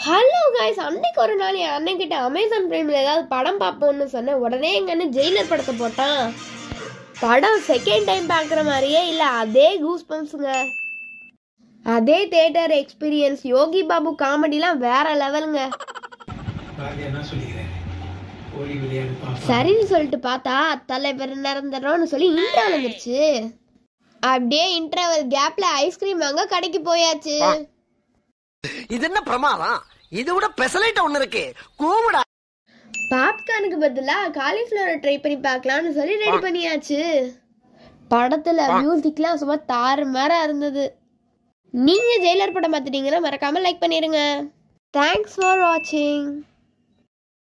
hello guys அன்னைக்கு ஒரு நாள் என் அண்ணன்கிட்ட அமேசான் பிரைமில் ஏதாவது படம் பார்ப்போம்னு சொன்னேன் உடனே எங்கன்னு ஜெயிலர் படத்தை போட்டான் படம் செகண்ட் டைம் பார்க்குற மாதிரியே இல்லை அதே கூஸ் பம்ப்ஸுங்க அதே தேட்டர் எக்ஸ்பீரியன்ஸ் யோகி பாபு காமெடிலாம் வேற லெவலுங்க பாரதி என்ன சொல்லிக்கிறேன் ஓடி விளையாடு பாப்பா சரின்னு சொல்லிட்டு பார்த்தா தலைவர் நிரந்தரம்னு சொல்லி இன்டர்வல் வந்துருச்சு அப்படியே இன்டர்வல் கேப்ல ஐஸ்கிரீம் வாங்க கடைக்கு போயாச்சு இது என்ன பிரமாதம் இது விட பெசலைட் ஒண்ணு இருக்கு கூமுடா பாப்கார்னுக்கு பதிலா காலிஃப்ளவரை ட்ரை பண்ணி பார்க்கலாம்னு சொல்லி ரெடி பண்ணியாச்சு படத்துல மியூசிக்லாம் சும்மா தாறுமாறா இருந்தது நீங்க ஜெயிலர் படம் பார்த்துட்டீங்கன்னா மறக்காம லைக் பண்ணிருங்க தேங்க்ஸ் ஃபார் வாட்சிங்